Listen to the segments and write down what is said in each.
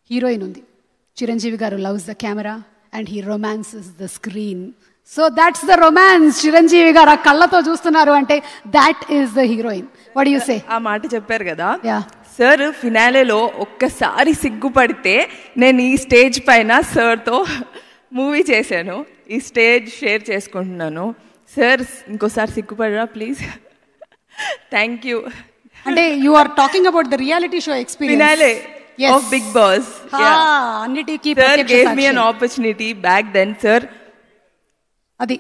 Heroine ఉంది Chiranjeevi garu loves the camera and he romances the screen so that's the romance Chiranjeevi garu ఆ కళ్ళతో చూస్తున్నారు అంటే that is the heroine what you say ఆ మాట చెప్పారు కదా యా సార్ ఫినాలేలో ఒక్కసారి సిగ్గుపడితే నేను ఈ స్టేజ్ పైన సార్తో మూవీ చేశాను ఈ స్టేజ్ షేర్ చేసుకుంటున్నాను సార్ ఇంకోసారి సిగ్గుపడరా ప్లీజ్ థ్యాంక్ యూ అంటే you are talking about the reality show finale experience of Bigg Boss అన్నిటికీ సార్ ప్రత్యక్ష గేవ్ మీ సాక్షి. An opportunity back then sir అది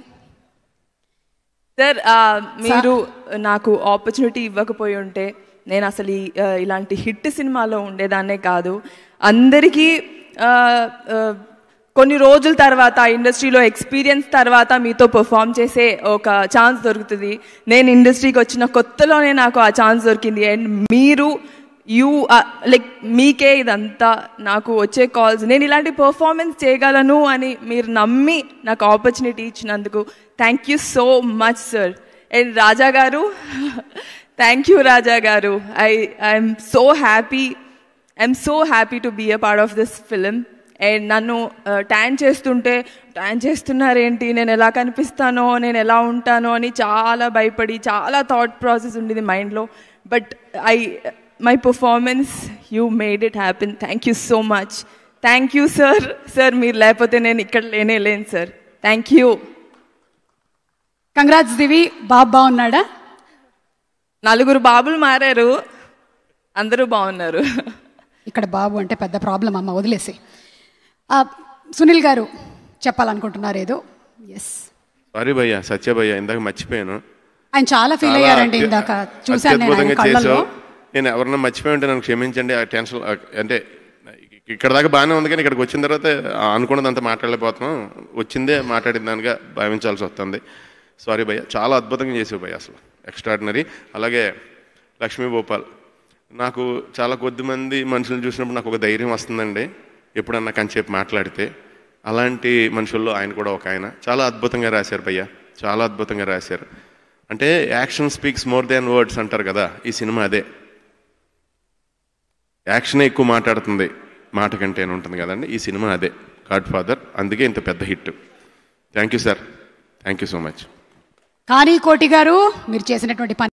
సార్ ఆ, మీరు నాకు ఆపర్చునిటీ ఇవ్వకపోయి ఉంటే నేను అసలు ఈ, ఆ, ఇలాంటి హిట్ సినిమాలో ఉండేదాన్నే కాదు అందరికీ ఆ, ఆ, కొన్ని రోజుల తర్వాత ఆ ఇండస్ట్రీలో ఎక్స్పీరియన్స్ తర్వాత మీతో పర్ఫామ్ చేసే ఒక ఛాన్స్ దొరుకుతుంది నేను ఇండస్ట్రీకి వచ్చిన కొత్తలోనే నాకు ఆ ఛాన్స్ దొరికింది అండ్ మీరు యూ లైక్ మీకే ఇదంతా నాకు వచ్చే కాల్స్ నేను ఇలాంటి పర్ఫార్మెన్స్ చేయగలను అని మీరు నమ్మి నాకు ఆపర్చునిటీ ఇచ్చినందుకు thank you so much sir and Raja garu thank you Raja garu I I'm so happy I'm so happy to be a part of this film and నన్ను ట్యాన్ చేస్తుంటే ట్యాన్ చేస్తున్నారేంటి నేను ఎలా కనిపిస్తానో నేను ఎలా ఉంటానో అని చాలా భయపడి చాలా థాట్ ప్రాసెస్ ఉండేది మైండ్లో but I my performance you made it happen thank you so much thank you sir sir మీరు లేకపోతే నేను ఇక్కడ లేనే లేను sir thank you congrats Divi బాబు బాగున్నాడా నలుగురు బాబులు మారారు అందరూ బాగున్నారు ఇక్కడ బాబు అంటే పెద్ద ప్రాబ్లం అమ్మ వదిలేసి ఆ, సునీల్ గారు చెప్పాలనుకుంటున్నారు ఏదో ఎస్ సారీ భయ్య సత్య భయ్య ఇందాక మర్చిపోయాను ఆయన చాలా ఫీల్ చాలా అయ్యారండి అత్య- ఇందాక చూశాను నేను ఆయన అత్యద్భుతంగా కళ్ళల్లో చేసావు నేను ఎవరన్నా మర్చిపోయి ఉంటే నన్ను క్షమించండి ఆ టెన్షన్ అంటే ఇక్కడ దాకా బాగానే ఉంది కానీ ఇక్కడికి వచ్చిన తర్వాత ఆ అనుకున్నదంతా మాట్లాడలేకపోతున్నాం వచ్చిందే మాట్లాడిన దానిగా భావించాల్సి వస్తుంది సారీ భయ్య చాలా అద్భుతంగా చేసావు భయ్య అసలు ఎక్స్ట్రాడినరీ అలాగే లక్ష్మీ భోపాల్ నాకు చాలా కొద్ది మంది మనుషులను చూసినప్పుడు నాకు ఒక ధైర్యం వస్తుందండి ఎప్పుడన్నా కంచేపు మాట్లాడితే అలాంటి మనుషుల్లో ఆయన కూడా ఒక ఆయన చాలా అద్భుతంగా రాశారు భయ్య చాలా అద్భుతంగా రాశారు అంటే action speaks more than words అంటారు కదా ఈ సినిమా అదే యాక్షనే ఎక్కువ మాట్లాడుతుంది మాట కంటే అని ఉంటుంది కదండి ఈ సినిమా అదే గాడ్ ఫాదర్ అందుకే ఇంత పెద్ద hit thank you sir thank you so much కానీ కోటి గారు మీరు చేసినటువంటి పని